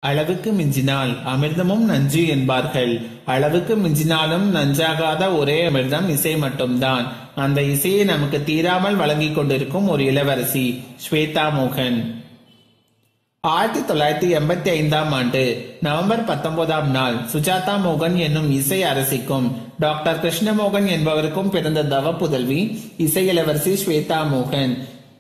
அளவுக்கு மிஞ்சினால் அமிர்தமும் நஞ்சு என்பார்கள் அளவுக்கு மிஞ்சினாலும் நஞ்சாகாத ஒரே அமிர்தம் இசை மட்டும்தான் அந்த இசையை நமக்கு தீராமல் வழங்கிக் கொண்டிருக்கும் ஒரு இளவரசி ஸ்வேதா மோகன் ஆயிரத்தி தொள்ளாயிரத்தி எண்பத்தி ஐந்தாம் ஆண்டு நவம்பர் பத்தொன்பதாம் நாள் சுஜாதா மோகன் என்னும் இசை அரசிக்கும் டாக்டர் கிருஷ்ணமோகன் என்பவருக்கும் பிறந்த தவ புதல்வி இசை இளவரசி ஸ்வேதா மோகன்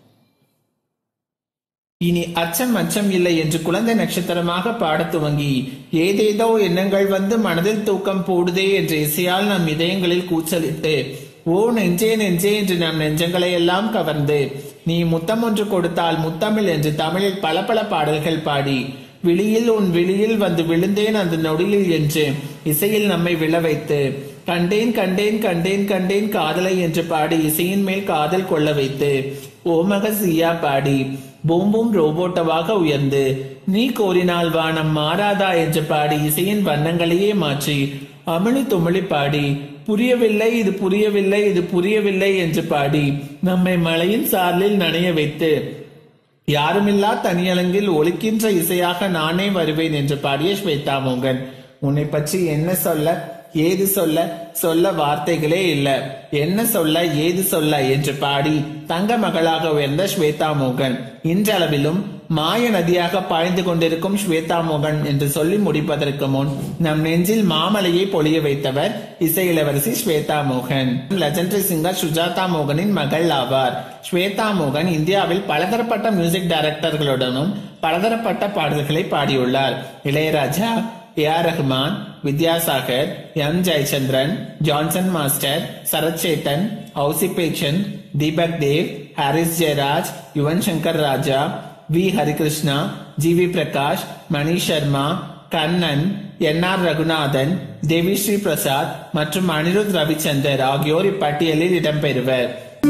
இனி அச்சம் அச்சம் இல்லை என்று குழந்தை நட்சத்திரமாக பாடத் துவங்கி ஏதேதோ எண்ணங்கள் வந்து மனதில் தூக்கம் போடுதே என்ற இசையால் நம் இதயங்களில் கூச்சலிட்டு ஓ நெஞ்சே நெஞ்சே என்று நம் நெஞ்சங்களை எல்லாம் கவர்ந்து நீ முத்தம் ஒன்று கொடுத்தால் முத்தமிழ் என்று தமிழில் பல பல பாடல்கள் பாடி விழியில் உன் விழியில் வந்து விழுந்தேன் அந்த நொடியில் என்று இசையில் நம்மை விழ வைத்து கண்டேன் கண்டேன் கண்டேன் கண்டேன் காதலை என்று பாடி இசையின் மேல் காதல் கொள்ள வைத்து ஓமக சியா பாடி பூம்பும் ரோபோட்டவாக உயர்ந்து நீ கோரினால் வானம் மாறாதா என்று பாடி இசையின் வண்ணங்களையே மாற்றி அமிழி துமிழி பாடி புரியவில்லை இது புரியவில்லை இது புரியவில்லை என்று பாடி நம்மை மழையின் சாரலில் நனைய வைத்து யாருமில்லா தனியலங்கில் ஒலிக்கின்ற இசையாக நானே வருவேன் என்று பாடிய ஸ்வேதா மோகன் உன்னை பற்றி என்ன சொல்ல ஏது சொல்ல சொல்ல வார்த்தைகளே இல்ல என்ன சொல்ல ஏது சொல்ல என்று பாடி தங்க மகளாக உயர்ந்த ஸ்வேதா மோகன் இன்றளவிலும் மாய நதியாக பாய்ந்து கொண்டிருக்கும் ஸ்வேதா மோகன் என்று சொல்லி முடிப்பதற்கு முன் நம் நெஞ்சில் மாமலையை பொழிய வைத்தவர் இசை இளவரசி ஸ்வேதா மோகன் லெஜண்டரி சிங்கர் சுஜாதா மோகனின் மகள் ஆவார் ஸ்வேதா மோகன் இந்தியாவில் பலதரப்பட்ட மியூசிக் டைரக்டர்களுடனும் பலதரப்பட்ட பாடல்களை பாடியுள்ளார் Ilaiyaraaja A R Rahman Vidyasagar M Jayachandran Johnson master Sarath Chetan Ouseppachan Deepak Dev Harris Jayaraj Yuvan Shankar Raja V Harikrishna G V Prakash Mani Sharma Kannan N R Raghunathan Devi Sri Prasad மற்றும் அனிருத் ரவிச்சந்தர் ஆகியோர் இப்பட்டியலில் இடம்பெறுவர்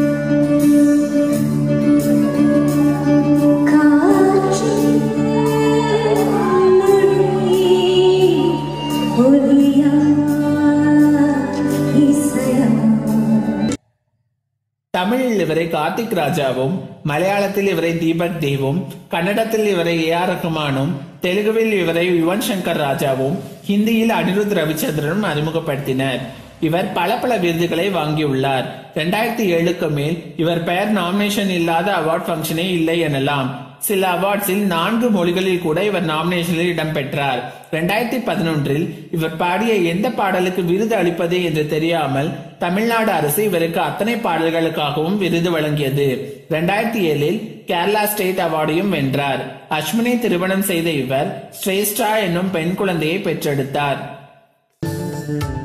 தமிழில் இவரை கார்த்திக் ராஜாவும் மலையாளத்தில் இவரை தீபக் தேவும் கன்னடத்தில் இவரை ஏ ஆர் ரஹ்மானும் தெலுங்குவில் இவரை யுவன் சங்கர் ராஜாவும் ஹிந்தியில் அனிருத் ரவிச்சந்திரனும் அறிமுகப்படுத்தினர் இவர் பல பல விருதுகளை வாங்கியுள்ளார் இரண்டாயிரத்தி ஏழுக்கு மேல் இவர் பெயர் நாமினேஷன் இல்லாத அவார்ட் ஃபங்க்ஷனே இல்லை எனலாம் சில அவார்ட்ஸில் நான்கு மொழிகளில் கூட இவர் நாமினேஷனில் இடம்பெற்றார் இரண்டாயிரத்தி பதினொன்றில் இவர் பாடிய எந்த பாடலுக்கு விருது அளிப்பது என்று தெரியாமல் தமிழ்நாடு அரசு இவருக்கு அத்தனை பாடல்களுக்காகவும் விருது வழங்கியது இரண்டாயிரத்தி ஏழில் கேரளா ஸ்டேட் அவார்டையும் வென்றார் அஸ்மினை திருமணம் செய்த இவர் ஸ்ரேஷ்டா என்னும் பெண் குழந்தையை பெற்றெடுத்தார்